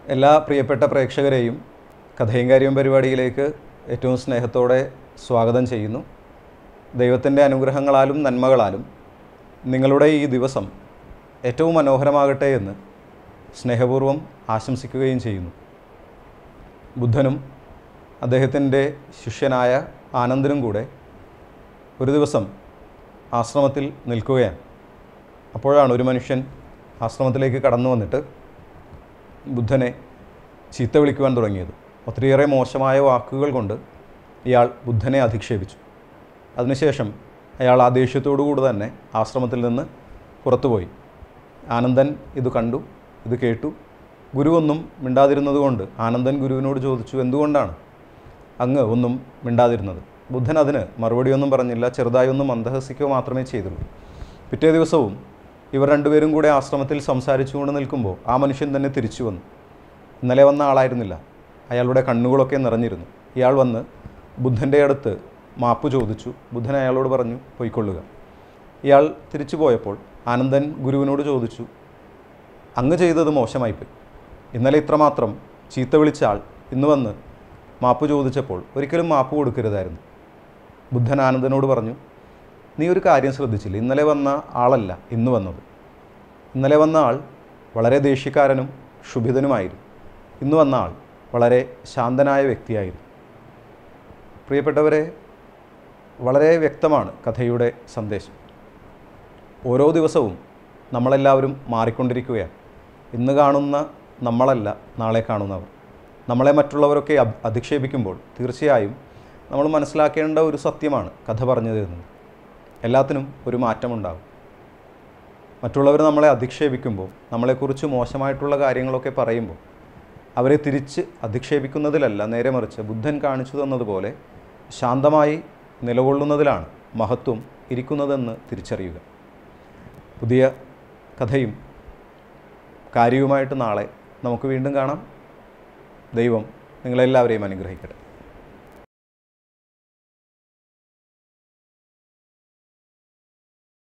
എല്ലാ പ്രിയപ്പെട്ട പ്രേക്ഷകരെയും കഥയും കാര്യവും പരിപാടിയിലേക്ക് ഏറ്റവും സ്നേഹത്തോടെ സ്വാഗതം ചെയ്യുന്നു ദൈവത്തിൻ്റെ അനുഗ്രഹങ്ങളാലും നന്മകളാലും നിങ്ങളുടെ ഈ ദിവസം ഏറ്റവും മനോഹരമാകട്ടെ എന്ന് സ്നേഹപൂർവ്വം ആശംസിക്കുകയും ചെയ്യുന്നു ബുദ്ധനും അദ്ദേഹത്തിൻ്റെ ശിഷ്യനായ ആനന്ദനും കൂടെ ഒരു ദിവസം ആശ്രമത്തിൽ നിൽക്കുകയാണ് അപ്പോഴാണ് ഒരു മനുഷ്യൻ ആശ്രമത്തിലേക്ക് കടന്നു വന്നിട്ട് ബുദ്ധനെ ചീത്ത വിളിക്കുവാൻ തുടങ്ങിയത് ഒത്തിരിയേറെ മോശമായ വാക്കുകൾ കൊണ്ട് ഇയാൾ ബുദ്ധനെ അധിക്ഷേപിച്ചു അതിനുശേഷം അയാൾ ആ ദേഷ്യത്തോടു കൂടി തന്നെ ആശ്രമത്തിൽ നിന്ന് പുറത്തുപോയി ആനന്ദൻ ഇത് കണ്ടു ഇത് കേട്ടു ഗുരു ഒന്നും മിണ്ടാതിരുന്നതുകൊണ്ട് ആനന്ദൻ ഗുരുവിനോട് ചോദിച്ചു എന്തുകൊണ്ടാണ് അങ്ങ് ഒന്നും മിണ്ടാതിരുന്നത് ബുദ്ധൻ അതിന് മറുപടിയൊന്നും പറഞ്ഞില്ല ചെറുതായി ഒന്ന് മന്ദഹസിക്കുക മാത്രമേ ചെയ്തുള്ളൂ പിറ്റേ ദിവസവും ഇവർ രണ്ടുപേരും കൂടെ ആശ്രമത്തിൽ സംസാരിച്ചുകൊണ്ട് നിൽക്കുമ്പോൾ ആ മനുഷ്യൻ തന്നെ തിരിച്ചു വന്നു ഇന്നലെ വന്ന ആളായിരുന്നില്ല അയാളുടെ കണ്ണുകളൊക്കെ നിറഞ്ഞിരുന്നു ഇയാൾ വന്ന് ബുദ്ധൻ്റെ അടുത്ത് മാപ്പ് ചോദിച്ചു ബുദ്ധൻ അയാളോട് പറഞ്ഞു പൊയ്ക്കൊള്ളുക ഇയാൾ തിരിച്ചു പോയപ്പോൾ ആനന്ദൻ ഗുരുവിനോട് ചോദിച്ചു അങ്ങ് ചെയ്തത് മോശമായിപ്പോയി ഇന്നലെ ഇത്രമാത്രം ചീത്ത വിളിച്ച ആൾ ഇന്ന് വന്ന് മാപ്പ് ചോദിച്ചപ്പോൾ ഒരിക്കലും മാപ്പ് കൊടുക്കരുതായിരുന്നു ബുദ്ധൻ ആനന്ദനോട് പറഞ്ഞു നീ ഒരു കാര്യം ശ്രദ്ധിച്ചില്ല ഇന്നലെ വന്ന ആളല്ല ഇന്ന് വന്നത് ഇന്നലെ വന്ന ആൾ വളരെ ദേഷ്യക്കാരനും ക്ഷുഭിതനുമായിരുന്നു ഇന്ന് വന്ന ആൾ വളരെ ശാന്തനായ വ്യക്തിയായിരുന്നു പ്രിയപ്പെട്ടവരെ വളരെ വ്യക്തമാണ് കഥയുടെ സന്ദേശം ഓരോ ദിവസവും നമ്മളെല്ലാവരും മാറിക്കൊണ്ടിരിക്കുകയാണ് ഇന്ന് കാണുന്ന നമ്മളല്ല നാളെ കാണുന്നവർ നമ്മളെ മറ്റുള്ളവരൊക്കെ അധ് അധിക്ഷേപിക്കുമ്പോൾ തീർച്ചയായും നമ്മൾ മനസ്സിലാക്കേണ്ട ഒരു സത്യമാണ് കഥ പറഞ്ഞു തരുന്നത് എല്ലാത്തിനും ഒരു മാറ്റമുണ്ടാകും മറ്റുള്ളവർ നമ്മളെ അധിക്ഷേപിക്കുമ്പോൾ നമ്മളെക്കുറിച്ച് മോശമായിട്ടുള്ള കാര്യങ്ങളൊക്കെ പറയുമ്പോൾ അവരെ തിരിച്ച് അധിക്ഷേപിക്കുന്നതിലല്ല നേരെ മറിച്ച് ബുദ്ധൻ കാണിച്ചു തന്നതുപോലെ ശാന്തമായി നിലകൊള്ളുന്നതിലാണ് മഹത്വം ഇരിക്കുന്നതെന്ന് തിരിച്ചറിയുക പുതിയ കഥയും കാര്യവുമായിട്ട് നാളെ നമുക്ക് വീണ്ടും കാണാം ദൈവം നിങ്ങളെല്ലാവരെയും അനുഗ്രഹിക്കട്ടെ